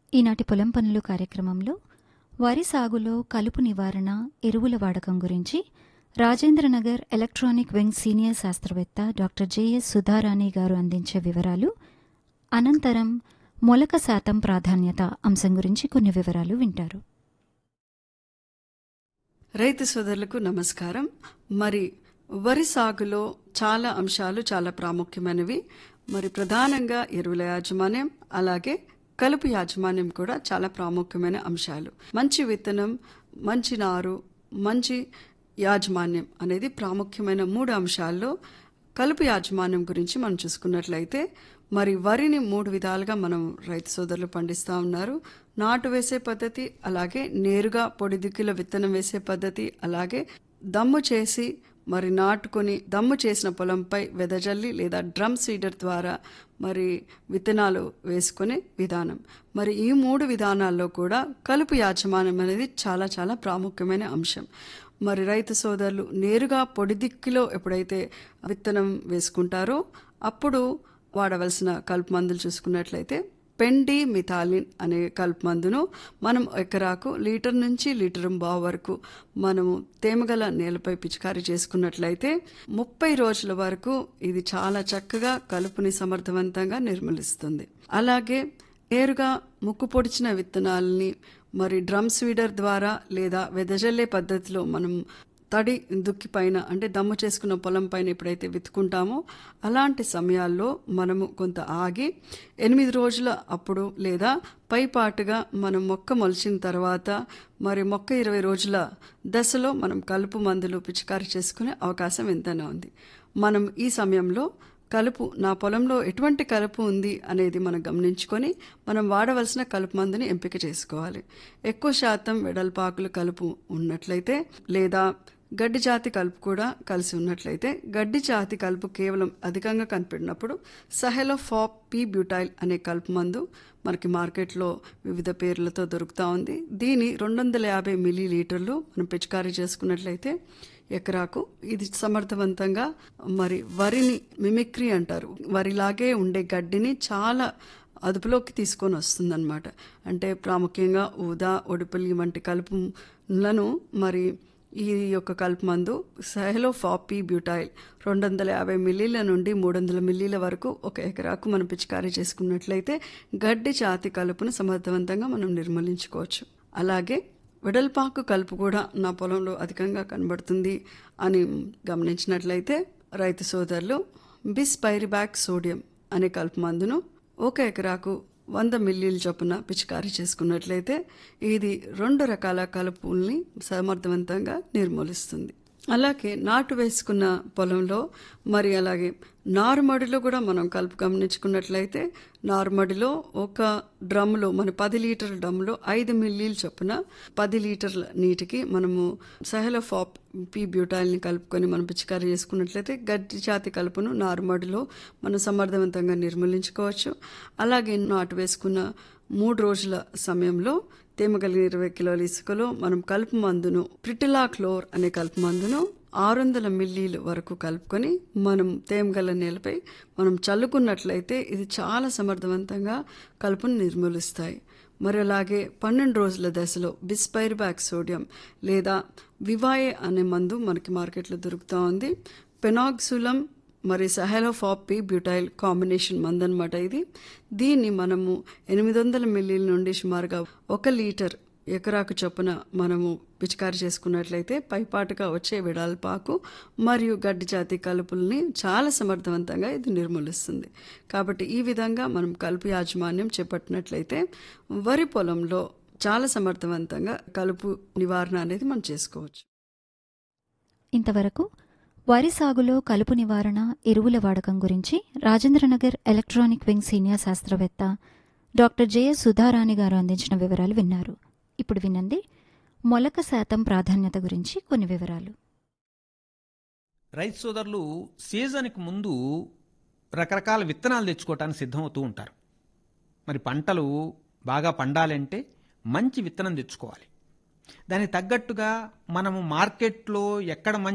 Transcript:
ఈనాటి పొలం పనులు కార్యక్రమంలో వరి సాగులో కలుపు నివారణ ఎరువుల వాడకం గురించి రాజేంద్రనగర్ ఎలక్ట్రానిక్ వింగ్ సీనియర్ శాస్త్రవేత్త డాక్టర్ జేఎస్ సుధారాణి గారు అందించే వివరాలు అనంతరం మొలక శాతం ప్రాధాన్యత అంశం గురించి కొన్ని వివరాలు వింటారు రైతు సోదరులకు నమస్కారం మరి వరి సాగులో చాలా అంశాలు చాలా ప్రాముఖ్యమైనవి మరి ప్రధానంగా ఎరువుల యాజమాన్యం అలాగే కలుపు యాజమాన్యం కూడా చాలా ప్రాముఖ్యమైన అంశాలు మంచి విత్తనం మంచి నారు మంచి యాజమాన్యం అనేది ప్రాముఖ్యమైన మూడు అంశాల్లో కలుపు యాజమాన్యం గురించి మనం చూసుకున్నట్లయితే మరి వరిని మూడు విధాలుగా మనం రైతు సోదరులు పండిస్తూ ఉన్నారు నాటు వేసే పద్ధతి అలాగే నేరుగా పొడి దిక్కుల విత్తనం వేసే పద్ధతి అలాగే దమ్ము చేసి మరి నాటుకొని దమ్ము చేసిన పొలంపై వెదజల్లి లేదా డ్రమ్ సీడర్ ద్వారా మరి విత్తనాలు వేసుకునే విధానం మరి ఈ మూడు విధానాల్లో కూడా కలుపు యాజమాన్యం అనేది చాలా చాలా ప్రాముఖ్యమైన అంశం మరి రైతు సోదరులు నేరుగా పొడి దిక్కులో ఎప్పుడైతే విత్తనం వేసుకుంటారో అప్పుడు వాడవలసిన కలుపు మందులు చూసుకున్నట్లయితే పెండి మిథాలిన్ అనే కలుపు మందును మనం ఎకరాకు లీటర్ నుంచి లీటర్ బావు వరకు మనము తేమగల నేలపై పిచికారీ చేసుకున్నట్లయితే ముప్పై రోజుల వరకు ఇది చాలా చక్కగా కలుపుని సమర్థవంతంగా నిర్మూలిస్తుంది అలాగే నేరుగా ముక్కు పొడిచిన విత్తనాలని మరి డ్రమ్ స్వీడర్ ద్వారా లేదా వెదజల్లే పద్ధతిలో మనం తడి దుక్కి పైన అంటే దమ్ము చేసుకున్న పొలం పైన ఎప్పుడైతే విత్తుకుంటామో అలాంటి సమయాల్లో మనము కొంత ఆగి ఎనిమిది రోజుల అప్పుడు లేదా పైపాటుగా మనం మొక్క మొలిచిన తర్వాత మరి మొక్క ఇరవై రోజుల దశలో మనం కలుపు మందులు పిచికారీ చేసుకునే అవకాశం ఎంతైనా ఉంది మనం ఈ సమయంలో కలుపు నా పొలంలో ఎటువంటి కలుపు ఉంది అనేది మనం గమనించుకొని మనం వాడవలసిన కలుపు మందుని ఎంపిక చేసుకోవాలి ఎక్కువ శాతం వెడల్పాకులు కలుపు ఉన్నట్లయితే లేదా గడ్డి జాతి కలుపు కూడా కలిసి ఉన్నట్లయితే గడ్డి జాతి కలుపు కేవలం అధికంగా కనిపెట్టినప్పుడు సహెలో ఫాప్ పీ బ్యూటైల్ అనే కలుపు మందు మనకి మార్కెట్లో వివిధ పేర్లతో దొరుకుతూ ఉంది దీని రెండు వందల యాభై మిల్లీ లీటర్లు మనం పిచికారీ చేసుకున్నట్లయితే ఎకరాకు ఇది సమర్థవంతంగా మరి వరిని మిమిక్రీ అంటారు వరిలాగే ఉండే గడ్డిని చాలా అదుపులోకి తీసుకొని వస్తుందన్నమాట అంటే ప్రాముఖ్యంగా ఊదా ఒడిపల్లి వంటి కలుపులను మరి ఈ యొక్క కలుపు మందు సహలో ఫాపీ బ్యూటైల్ రెండు వందల యాభై మిల్లీల నుండి మూడు వందల మిల్లీల వరకు ఒక ఎకరాకు మనం పిచికారీ చేసుకున్నట్లయితే గడ్డి జాతి కలుపును సమర్థవంతంగా మనం నిర్మూలించుకోవచ్చు అలాగే వెడల్పాకు కలుపు కూడా నా పొలంలో అధికంగా కనబడుతుంది అని గమనించినట్లయితే రైతు సోదరులు బిస్ పైరిబ్యాక్ సోడియం అనే కలుపు మందును ఒక ఎకరాకు వంద మిల్లీల చొప్పున పిచికారీ చేసుకున్నట్లయితే ఇది రెండు రకాల కలుపుల్ని సమర్థవంతంగా నిర్మూలిస్తుంది అలాగే నాటు వేసుకున్న పొలంలో మరి అలాగే నారుమడిలో కూడా మనం కలుపు గమనించుకున్నట్లయితే నారుమడిలో ఒక డ్రమ్లో మన పది లీటర్ల డ్రమ్లో ఐదు మిల్లీల చొప్పున పది లీటర్ల నీటికి మనము సహలోఫాప్ పీ బ్యూటాయిల్ని కలుపుకొని మనం పిచికారీ చేసుకున్నట్లయితే గడ్డి జాతి కలుపును నారుమడిలో మనం సమర్థవంతంగా నిర్మూలించుకోవచ్చు అలాగే నాటు వేసుకున్న మూడు రోజుల సమయంలో తేమ కలిగిన ఇరవై కిలోల ఇసుకలో మనం కలుపు మందును ప్రిటిలా క్లోర్ అనే కలుపు మందును ఆరు వందల మిల్లీలు వరకు కలుపుకొని మనం తేమగల నేలపై మనం చల్లుకున్నట్లయితే ఇది చాలా సమర్థవంతంగా కలుపును నిర్మూలిస్తాయి మరి అలాగే పన్నెండు రోజుల దశలో బిస్పైర్బ్యాక్ సోడియం లేదా వివాయే అనే మందు మనకి మార్కెట్లో దొరుకుతూ ఉంది పెనాక్సులం మరి సహెలోఫాపీ బ్యూటైల్ కాంబినేషన్ మందనమాట ఇది దీన్ని మనము ఎనిమిది వందల మిల్లీల నుండి సుమారుగా ఒక లీటర్ ఎకరాకు చొప్పున మనము పిచికారి చేసుకున్నట్లయితే పైపాటుగా వచ్చే విడాల్పాకు మరియు గడ్డి జాతి కలుపుల్ని చాలా సమర్థవంతంగా ఇది నిర్మూలిస్తుంది కాబట్టి ఈ విధంగా మనం కలుపు యాజమాన్యం చేపట్టినట్లయితే వరి పొలంలో చాలా సమర్థవంతంగా కలుపు నివారణ అనేది మనం చేసుకోవచ్చు ఇంతవరకు వరి సాగులో కలుపు నివారణ ఎరువుల వాడకం గురించి రాజేంద్రనగర్ ఎలక్ట్రానిక్ వింగ్ సీనియర్ శాస్త్రవేత్త డాక్టర్ జేఎస్ సుధారాణి గారు అందించిన వివరాలు విన్నారు ఇప్పుడు వినండి మొలక శాతం ప్రాధాన్యత గురించి కొన్ని వివరాలు రైతు సోదరులు సీజన్కి ముందు రకరకాల విత్తనాలు తెచ్చుకోవటానికి సిద్ధమవుతూ ఉంటారు మరి పంటలు బాగా పండాలంటే మంచి విత్తనం తెచ్చుకోవాలి దానికి తగ్గట్టుగా మనము మార్కెట్లో ఎక్కడ మంచి